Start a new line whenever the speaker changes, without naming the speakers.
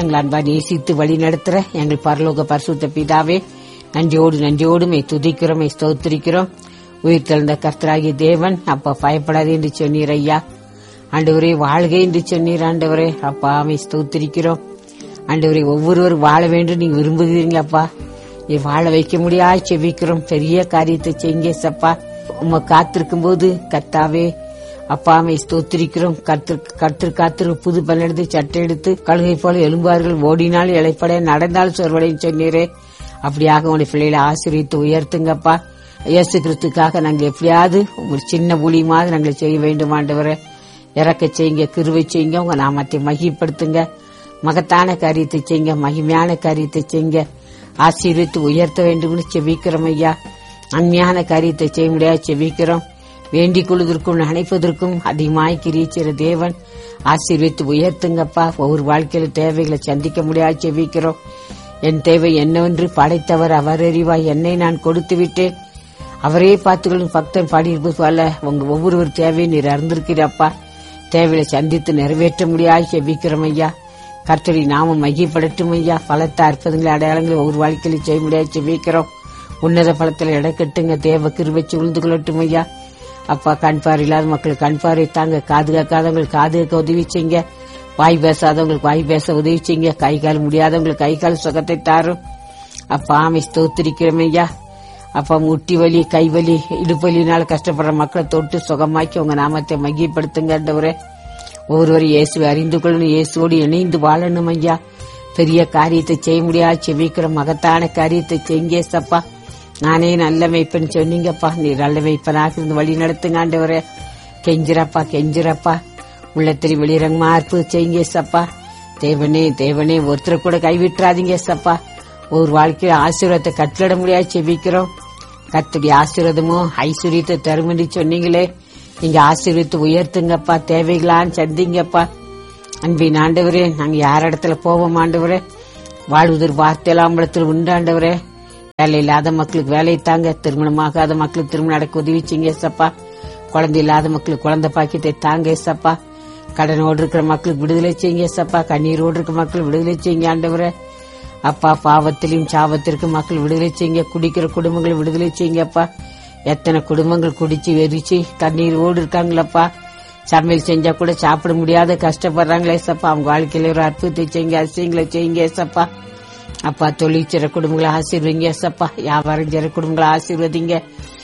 எங்கள் அன்பா நேசித்து வழி நடத்துற எங்கள் பரலோக பரிசுத்த பிதாவே நன்றியோடு நன்றியோடு மை துதிக்கிறோம் மை ஸ்தோத்திரிக்கிறோம் உயிர் தெழுந்த கர்த்தராகிய தேவன் அப்பா பயப்படாது என்று சொன்னீர் ஐயா ஆண்டவரே வாழ்க என்று சொன்னீர் ஆண்டவரே அப்பா மை ஸ்தோத்திரிக்கிறோம் ஆண்டவரே ஒவ்வொருவரும் வாழ வேண்டும் நீங்க விரும்புகிறீங்களப்பா நீ வாழ வைக்க முடியா செவிக்கிறோம் பெரிய காரியத்தை செய்யுங்க சப்பா உம்மை காத்திருக்கும் போது கர்த்தாவே அப்பாமை ஸ்தோத்திரிக்கிறோம் கர்த்தர் கர்த்தர் காத்திரு புது பல்லெடுத்து சட்டை எடுத்து கழுகை போல எலும்பார்கள் ஓடினால் இழைப்பட நடந்தால் சொர்வடைன்னு சொன்னீரே அப்படியாக உங்களுடைய பிள்ளைகளை ஆசீர்வித்து உயர்த்துங்கப்பா இயேசு கிறிஸ்துக்காக நாங்க எப்படியாவது ஒரு சின்ன ஊழியமாவது நாங்கள் செய்ய வேண்டும் ஆண்டவரே இறக்க செய்யுங்க கிருவை செய்யுங்க உங்க நாமத்தை மகிப்படுத்துங்க மகத்தான காரியத்தை செய்யுங்க மகிமையான காரியத்தை செய்யுங்க ஆசீர்வித்து உயர்த்த வேண்டும்னு செவிக்கிறோம் ஐயா அண்மையான காரியத்தை செய்ய முடியாது செவிக்கிறோம் வேண்டிக் கொள்வதற்கும் நினைப்பதற்கும் அதிகமாய் கிரிச்சிற தேவன் ஆசீர்வித்து உயர்த்துங்கப்பா ஒவ்வொரு வாழ்க்கையில தேவைகளை சந்திக்க முடியாது செவிக்கிறோம் என் தேவை என்னவென்று படைத்தவர் அவர் அறிவாய் என்னை நான் கொடுத்து விட்டேன் அவரே பார்த்துக்கொள்ளும் பக்தன் பாடியிருப்பது போல உங்க ஒவ்வொருவர் தேவையை நீர் அறிந்திருக்கிறப்பா தேவையை சந்தித்து நிறைவேற்ற முடியாது செவிக்கிறோம் ஐயா கர்த்தரி நாம மையப்படட்டும் ஐயா பலத்த அற்புதங்களை அடையாளங்களை ஒவ்வொரு வாழ்க்கையில செய்ய முடியாது செவிக்கிறோம் உன்னத பலத்தில் இடக்கட்டுங்க தேவ கிருவச்சு உழுந்து கொள்ளட்டும் ஐயா அப்பா கண் பார்வை இல்லாத மக்களுக்கு கண் பார்வை தாங்க காது கேட்காதவங்களுக்கு காது கேட்க உதவி செய்யுங்க வாய் பேசாதவங்களுக்கு வாய் பேச உதவி செய்யுங்க கை கால் முடியாதவங்களுக்கு கை கால் சுகத்தை தாரும் அப்பா ஆமை ஸ்தோத்திரிக்கிறோம் ஐயா அப்பா முட்டி வலி கை வலி இடுப்பலினால கஷ்டப்படுற மக்களை தொட்டு சுகமாக்கி உங்க நாமத்தை மையப்படுத்துங்கன்றவரே ஒவ்வொருவரும் இயேசுவை அறிந்து கொள்ளணும் இயேசுவோடு இணைந்து வாழணும் ஐயா பெரிய காரியத்தை செய்ய முடியாது செவிக்கிற மகத்தான காரியத்தை செய்யுங்க சப்பா நானே நல்ல மெய்ப்பன் சொன்னீங்கப்பா நீ நல்ல மெய்ப்பனாக இருந்து வழி நடத்துங்க ஆண்டவரே கெஞ்சிரப்பா கெஞ்சிரப்பா உள்ளத்தில் வெளிரங்கமா அற்பு செய்யுங்க சப்பா தேவனே தேவனே ஒருத்தரை கூட கைவிட்டுறாதீங்க சப்பா ஒரு வாழ்க்கையில ஆசீர்வாதத்தை கட்டளிட முடியாது செபிக்கிறோம் கத்துடைய ஆசீர்வாதமோ ஐஸ்வர்யத்தை தரும் என்று சொன்னீங்களே நீங்க ஆசீர்வித்து உயர்த்துங்கப்பா தேவைகளான்னு சந்திங்கப்பா அன்பின் ஆண்டவரே நாங்க யார் இடத்துல போவோம் ஆண்டவரே வாழ்வதற்கு வார்த்தையெல்லாம் இடத்துல உண்டாண்டவரே வேலை இல்லாத மக்களுக்கு வேலை தாங்க திருமணமாகாத மக்களுக்கு திருமணம் நடக்க உதவி செய்யுங்க சப்பா குழந்தை இல்லாத மக்களுக்கு குழந்தை பாக்கியத்தை தாங்க சப்பா கடனோடு இருக்கிற மக்களுக்கு விடுதலை செய்யுங்க சப்பா கண்ணீரோடு இருக்கிற மக்கள் விடுதலை செய்யுங்க ஆண்டவரே அப்பா பாவத்திலும் சாபத்திற்கும் மக்கள் விடுதலை செய்யுங்க குடிக்கிற குடும்பங்களை விடுதலை செய்யுங்கப்பா எத்தனை குடும்பங்கள் குடிச்சு வெறிச்சு கண்ணீரோடு இருக்காங்களப்பா சமையல் செஞ்சா கூட சாப்பிட முடியாத கஷ்டப்படுறாங்களே சப்பா அவங்க வாழ்க்கையில ஒரு அற்புதத்தை செய்யுங்க அதிசயங்களை செய்யுங்க சப்பா அப்பா தொழில் செய்ற குடும்பங்களை ஆசீர்வதிங்க சப்பா வியாபாரம் செய்ற குடும்பங்களை ஆசீர்வதிங்க